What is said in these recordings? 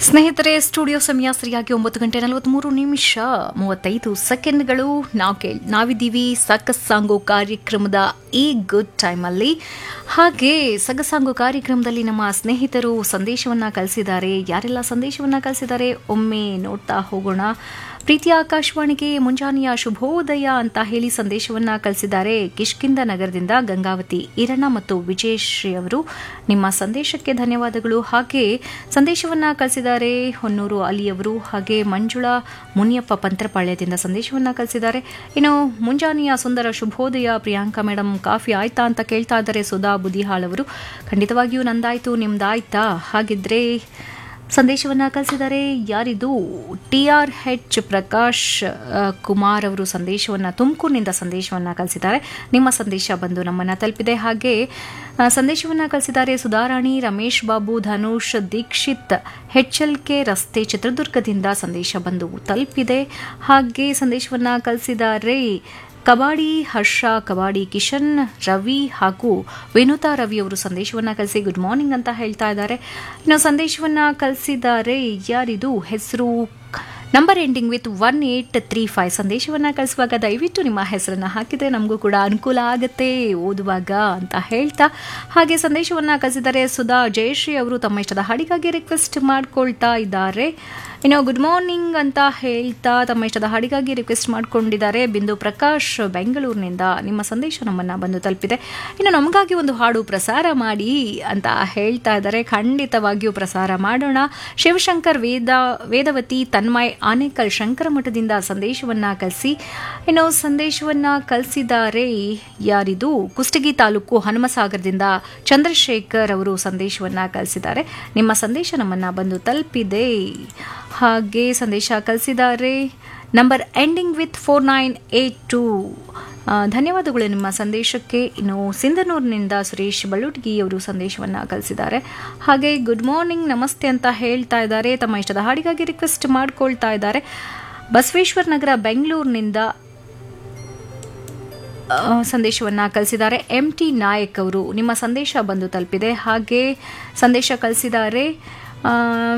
ಸ್ನೇಹಿತರೆ ಸ್ಟುಡಿಯೋ ಸಮಯ ಸರಿಯಾಗಿ ಒಂಬತ್ತು ಗಂಟೆ ನಲವತ್ಮೂರು ನಿಮಿಷ ಮೂವತ್ತೈದು ಸೆಕೆಂಡ್ಗಳು ನಾವು ಕೇಳ್ ನಾವಿದ್ದೀವಿ ಸಕಸ್ಸಾಂಗೋ ಕಾರ್ಯಕ್ರಮದ ಈ ಗುಡ್ ಟೈಮಲ್ಲಿ ಹಾಗೆ ಸಗಸಾಂಗೋ ಕಾರ್ಯಕ್ರಮದಲ್ಲಿ ನಮ್ಮ ಸ್ನೇಹಿತರು ಸಂದೇಶವನ್ನ ಕಳಿಸಿದ್ದಾರೆ ಯಾರೆಲ್ಲ ಸಂದೇಶವನ್ನ ಕಳಿಸಿದ್ದಾರೆ ಒಮ್ಮೆ ನೋಡ್ತಾ ಹೋಗೋಣ ಪ್ರೀತಿಯ ಆಕಾಶವಾಣಿಗೆ ಮುಂಜಾನೆಯ ಶುಭೋದಯ ಅಂತ ಹೇಳಿ ಸಂದೇಶವನ್ನ ಕಳಿಸಿದ್ದಾರೆ ಕಿಷ್ಕಿಂದ ನಗರದಿಂದ ಗಂಗಾವತಿ ಈರಣ್ಣ ಮತ್ತು ವಿಜಯಶ್ರೀ ಅವರು ನಿಮ್ಮ ಸಂದೇಶಕ್ಕೆ ಧನ್ಯವಾದಗಳು ಹಾಗೆ ಸಂದೇಶವನ್ನ ಕಳಿಸಿದ್ದಾರೆ ಹೊನ್ನೂರು ಅಲಿಯವರು ಹಾಗೆ ಮಂಜುಳಾ ಮುನಿಯಪ್ಪ ಪಂತ್ರಪಾಳ್ಯದಿಂದ ಸಂದೇಶವನ್ನ ಕಳಿಸಿದ್ದಾರೆ ಇನ್ನು ಮುಂಜಾನೆಯ ಸುಂದರ ಶುಭೋದಯ ಪ್ರಿಯಾಂಕಾ ಮೇಡಮ್ ಕಾಫಿ ಆಯ್ತಾ ಅಂತ ಕೇಳ್ತಾ ಇದ್ದಾರೆ ಸುಧಾ ಬುದಿಹಾಳ್ ಅವರು ಖಂಡಿತವಾಗಿಯೂ ನಂದಾಯ್ತು ನಿಮ್ದಾಯ್ತಾ ಹಾಗಿದ್ರೆ ಸಂದೇಶವನ್ನ ಕಳಿಸಿದ್ದಾರೆ ಯಾರಿದು ಟಿ ಆರ್ ಹೆಚ್ ಪ್ರಕಾಶ್ ಆ, ಕುಮಾರ್ ಅವರು ಸಂದೇಶವನ್ನ ತುಮಕೂರಿನಿಂದ ಸಂದೇಶವನ್ನ ಕಳಿಸಿದ್ದಾರೆ ನಿಮ್ಮ ಸಂದೇಶ ಬಂದು ನಮ್ಮನ್ನ ತಲುಪಿದೆ ಹಾಗೆ ಆ, ಸಂದೇಶವನ್ನ ಕಳಿಸಿದ್ದಾರೆ ಸುಧಾರಾಣಿ ರಮೇಶ್ ಬಾಬು ಧನುಷ್ ದೀಕ್ಷಿತ್ ಹೆಚ್ಎಲ್ ಕೆ ರಸ್ತೆ ಚಿತ್ರದುರ್ಗದಿಂದ ಸಂದೇಶ ಬಂದು ತಲುಪಿದೆ ಹಾಗೆ ಸಂದೇಶವನ್ನ ಕಳಿಸಿದ್ದಾರೆ ಕಬಾಡಿ ಹರ್ಷ ಕಬಾಡಿ ಕಿಶನ್ ರವಿ ಹಾಗೂ ವಿನುತಾ ರವಿ ಅವರು ಸಂದೇಶವನ್ನ ಕಳಿಸಿ ಗುಡ್ ಮಾರ್ನಿಂಗ್ ಅಂತ ಹೇಳ್ತಾ ಇದ್ದಾರೆ ಇನ್ನು ಸಂದೇಶವನ್ನ ಕಳಿಸಿದ್ದಾರೆ ಯಾರಿದು ಹೆಸರು number ending with one eight three five ಸಂದೇಶವನ್ನ ಕಳಿಸುವಾಗ ದಯವಿಟ್ಟು ನಿಮ್ಮ ಹೆಸರನ್ನ ಹಾಕಿದ್ರೆ ನಮಗೂ ಕೂಡ ಅನುಕೂಲ ಆಗುತ್ತೆ ಓದುವಾಗ ಅಂತ ಹೇಳ್ತಾ ಹಾಗೆ ಸಂದೇಶವನ್ನ ಕಳಿಸಿದ್ದಾರೆ ಸುಧಾ ಜಯಶ್ರೀ ಅವರು ತಮ್ಮ ಇಷ್ಟದ ಹಾಡಿಗಾಗಿ ರಿಕ್ವೆಸ್ಟ್ ಮಾಡ್ಕೊಳ್ತಾ ಇದ್ದಾರೆ ಇನ್ನು ಗುಡ್ ಮಾರ್ನಿಂಗ್ ಅಂತ ಹೇಳ್ತಾ ತಮ್ಮ ಇಷ್ಟದ ಹಾಡಿಗಾಗಿ ರಿಕ್ವೆಸ್ಟ್ ಮಾಡ್ಕೊಂಡಿದ್ದಾರೆ ಬಿಂದು ಪ್ರಕಾಶ್ ಬೆಂಗಳೂರಿನಿಂದ ನಿಮ್ಮ ಸಂದೇಶ ನಮ್ಮನ್ನ ಬಂದು ತಲುಪಿದೆ ಇನ್ನು ನಮಗಾಗಿ ಒಂದು ಹಾಡು ಪ್ರಸಾರ ಮಾಡಿ ಅಂತ ಹೇಳ್ತಾ ಇದ್ದಾರೆ ಖಂಡಿತವಾಗಿಯೂ ಪ್ರಸಾರ ಮಾಡೋಣ ಶಿವಶಂಕರ್ ವೇದ ವೇದವತಿ ತನ್ಮಯ್ ಆನೇಕಲ್ ಶಂಕರ ಮಠದಿಂದ ಸಂದೇಶವನ್ನ ಕಳಿಸಿ ಇನ್ನು ಸಂದೇಶವನ್ನ ಕಳಿಸಿದ್ದಾರೆ ಯಾರಿದು ಕುಷ್ಟಗಿ ತಾಲೂಕು ಹನುಮಸಾಗರದಿಂದ ಚಂದ್ರಶೇಖರ್ ಅವರು ಸಂದೇಶವನ್ನ ಕಳಿಸಿದ್ದಾರೆ ನಿಮ್ಮ ಸಂದೇಶ ನಮ್ಮನ್ನ ಬಂದು ತಲುಪಿದೆ ಹಾಗೆ ಸಂದೇಶ ಕಳಿಸಿದ್ದಾರೆ number ending with four nine eight two ಧನ್ಯವಾದಗಳು ನಿಮ್ಮ ಸಂದೇಶಕ್ಕೆ ಇನ್ನು ಸಿಂಧನೂರಿನಿಂದ ಸುರೇಶ್ ಬಳುಟ್ಗಿ ಅವರು ಸಂದೇಶವನ್ನ ಕಳಿಸಿದ್ದಾರೆ ಹಾಗೆ ಗುಡ್ ಮಾರ್ನಿಂಗ್ ನಮಸ್ತೆ ಅಂತ ಹೇಳ್ತಾ ಇದ್ದಾರೆ ತಮ್ಮ ಇಷ್ಟದ ಹಾಡಿಗಾಗಿ ರಿಕ್ವೆಸ್ಟ್ ಮಾಡ್ಕೊಳ್ತಾ ಇದ್ದಾರೆ ಬಸವೇಶ್ವರ ನಗರ ಬೆಂಗಳೂರಿನಿಂದ ಆ, ಸಂದೇಶವನ್ನ ಕಳಿಸಿದ್ದಾರೆ ಎಂ ಟಿ ನಾಯಕ್ ಅವರು ನಿಮ್ಮ ಸಂದೇಶ ಬಂದು ತಲುಪಿದೆ ಹಾಗೆ ಸಂದೇಶ ಕಳಿಸಿದ್ದಾರೆ ಆ,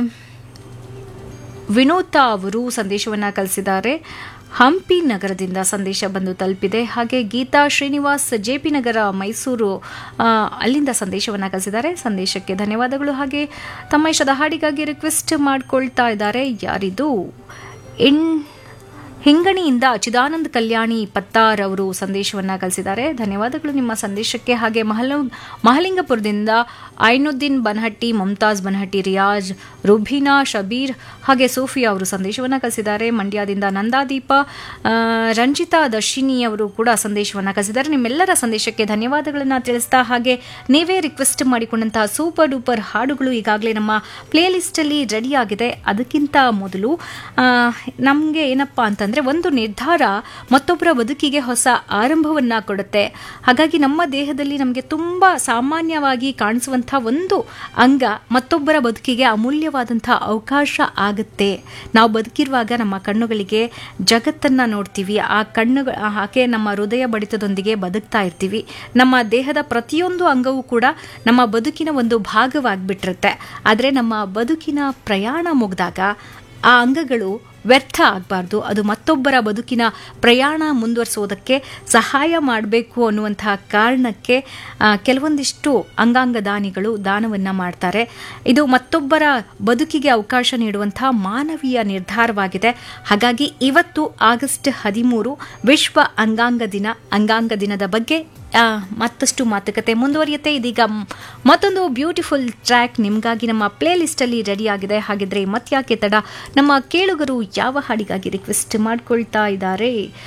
ವಿನೋತಾ ಅವರು ಸಂದೇಶವನ್ನ ಕಳಿಸಿದ್ದಾರೆ ಹಂಪಿ ನಗರದಿಂದ ಸಂದೇಶ ಬಂದು ತಲುಪಿದೆ ಹಾಗೆ ಗೀತಾ ಶ್ರೀನಿವಾಸ್ ಜೆಪಿ ನಗರ ಮೈಸೂರು ಆ, ಅಲ್ಲಿಂದ ಸಂದೇಶವನ್ನ ಕಳಿಸಿದ್ದಾರೆ ಸಂದೇಶಕ್ಕೆ ಧನ್ಯವಾದಗಳು ಹಾಗೆ ತಮ್ಮ ಇಷ್ಟದ ಹಾಡಿಗಾಗಿ ರಿಕ್ವೆಸ್ಟ್ ಮಾಡ್ಕೊಳ್ತಾ ಇದ್ದಾರೆ ಯಾರಿದು ಇನ್ ಹಿಂಗಣಿಯಿಂದ ಚಿದಾನಂದ್ ಕಲ್ಯಾಣಿ ಪತ್ತಾರ್ ಅವರು ಸಂದೇಶವನ್ನ ಕಳಿಸಿದ್ದಾರೆ ಧನ್ಯವಾದಗಳು ನಿಮ್ಮ ಸಂದೇಶಕ್ಕೆ ಹಾಗೆ ಮಹಲ ಮಹಲಿಂಗಪುರದಿಂದ ಐನುದ್ದೀನ್ ಬನಹಟ್ಟಿ ಮುಮ್ತಾಜ್ ಬನಹಟ್ಟಿ ರಿಯಾಜ್ ರುಬೀನಾ ಶಬೀರ್ ಹಾಗೆ ಸೋಫಿಯಾ ಅವರು ಸಂದೇಶವನ್ನ ಕಳಿಸಿದ್ದಾರೆ ಮಂಡ್ಯದಿಂದ ನಂದಾದೀಪ ಆ, ರಂಜಿತಾ ದರ್ಶಿನಿ ಅವರು ಕೂಡ ಸಂದೇಶವನ್ನ ಕಳಿಸಿದ್ದಾರೆ ನಿಮ್ಮೆಲ್ಲರ ಸಂದೇಶಕ್ಕೆ ಧನ್ಯವಾದಗಳನ್ನ ತಿಳಿಸ್ತಾ ಹಾಗೆ ನೀವೇ ರಿಕ್ವೆಸ್ಟ್ ಮಾಡಿಕೊಂಡಂತಹ ಸೂಪರ್ ಡೂಪರ್ ಹಾಡುಗಳು ಈಗಾಗಲೇ ನಮ್ಮ ಪ್ಲೇ ಲಿಸ್ಟಲ್ಲಿ ರೆಡಿ ಆಗಿದೆ ಅದಕ್ಕಿಂತ ಮೊದಲು ನಮಗೆ ಏನಪ್ಪಾ ಅಂತಂದ್ರೆ ಒಂದು ನಿರ್ಧಾರ ಮತ್ತೊಬ್ಬರ ಬದುಕಿಗೆ ಹೊಸ ಆರಂಭವನ್ನ ಕೊಡುತ್ತೆ ಹಾಗಾಗಿ ನಮ್ಮ ದೇಹದಲ್ಲಿ ನಮಗೆ ತುಂಬಾ ಸಾಮಾನ್ಯವಾಗಿ ಕಾಣಿಸುವಂತಹ ಒಂದು ಅಂಗ ಮತ್ತೊಬ್ಬರ ಬದುಕಿಗೆ ಅಮೂಲ್ಯವಾದಂತಹ ಅವಕಾಶ ಆಗುತ್ತೆ ನಾವು ಬದುಕಿರುವಾಗ ನಮ್ಮ ಕಣ್ಣುಗಳಿಗೆ ಜಗತ್ತನ್ನ ನೋಡ್ತೀವಿ ಆ ಕಣ್ಣುಗಳ ಹಾಗೆ ನಮ್ಮ ಹೃದಯ ಬಡಿತದೊಂದಿಗೆ ಬದುಕ್ತಾ ಇರ್ತೀವಿ ನಮ್ಮ ದೇಹದ ಪ್ರತಿಯೊಂದು ಅಂಗವೂ ಕೂಡ ನಮ್ಮ ಬದುಕಿನ ಒಂದು ಭಾಗವಾಗ್ಬಿಟ್ಟಿರುತ್ತೆ ಆದರೆ ನಮ್ಮ ಬದುಕಿನ ಪ್ರಯಾಣ ಮುಗಿದಾಗ ಆ ಅಂಗಗಳು ವ್ಯರ್ಥ ಆಗಬಾರ್ದು ಅದು ಮತ್ತೊಬ್ಬರ ಬದುಕಿನ ಪ್ರಯಾಣ ಮುಂದುವರಿಸೋದಕ್ಕೆ ಸಹಾಯ ಮಾಡಬೇಕು ಅನ್ನುವಂತಹ ಕಾರಣಕ್ಕೆ ಆ, ಕೆಲವೊಂದಿಷ್ಟು ಅಂಗಾಂಗ ದಾನಿಗಳು ದಾನವನ್ನ ಮಾಡ್ತಾರೆ ಇದು ಮತ್ತೊಬ್ಬರ ಬದುಕಿಗೆ ಅವಕಾಶ ನೀಡುವಂತಹ ಮಾನವೀಯ ನಿರ್ಧಾರವಾಗಿದೆ ಹಾಗಾಗಿ ಇವತ್ತು ಆಗಸ್ಟ್ ಹದಿಮೂರು ವಿಶ್ವ ಅಂಗಾಂಗ ದಿನ ಅಂಗಾಂಗ ದಿನದ ಬಗ್ಗೆ ಆ, ಮತ್ತಷ್ಟು ಮಾತುಕತೆ ಮುಂದುವರಿಯುತ್ತೆ ಇದೀಗ ಮ್- ಮತ್ತೊಂದು ಬ್ಯೂಟಿಫುಲ್ ಟ್ರ್ಯಾಕ್ ನಿಮಗಾಗಿ ನಮ್ಮ ಪ್ಲೇ ಲಿಸ್ಟಲ್ಲಿ ರೆಡಿ ಆಗಿದೆ ಹಾಗಿದ್ರೆ ಮತ್ಯಾಕೆ ತಡ ನಮ್ಮ ಕೇಳುಗರು ಯಾವ ಹಾಡಿಗಾಗಿ ರಿಕ್ವೆಸ್ಟ್ ಮಾಡ್ಕೊಳ್ತಾ ಇದ್ದಾರೆ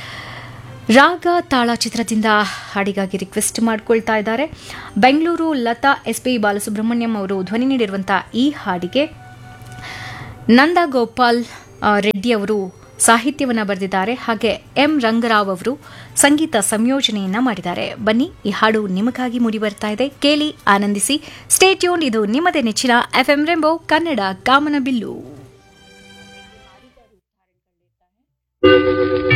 ರಾಗ ತಾಳ ಚಿತ್ರದಿಂದ ಹಾಡಿಗಾಗಿ ರಿಕ್ವೆಸ್ಟ್ ಮಾಡ್ಕೊಳ್ತಾ ಇದ್ದಾರೆ ಬೆಂಗಳೂರು ಲತಾ ಎಸ್ ಪಿ ಬಾಲಸುಬ್ರಹ್ಮಣ್ಯಂ ಅವರು ಧ್ವನಿ ನೀಡಿರುವಂತಹ ಈ ಹಾಡಿಗೆ ನಂದ ಗೋಪಾಲ್ ಆ, ರೆಡ್ಡಿ ಅವರು ಸಾಹಿತ್ಯವನ್ನ ಬರೆದಿದ್ದಾರೆ ಹಾಗೆ ಎಂ ರಂಗರಾವ್ ಅವರು ಸಂಗೀತ ಸಂಯೋಜನೆಯನ್ನ ಮಾಡಿದ್ದಾರೆ ಬನ್ನಿ ಈ ಹಾಡು ನಿಮಗಾಗಿ ಮೂಡಿ ಬರ್ತಾ ಇದೆ ಕೇಳಿ ಆನಂದಿಸಿ ಸ್ಟೇ ಟ್ಯೂನ್ ಇದು ನಿಮ್ಮದೇ ನೆಚ್ಚಿನ ಎಫ್ಎಂ ರೆಂಬೋ ಕನ್ನಡ ಕಾಮನಬಿಲ್ಲು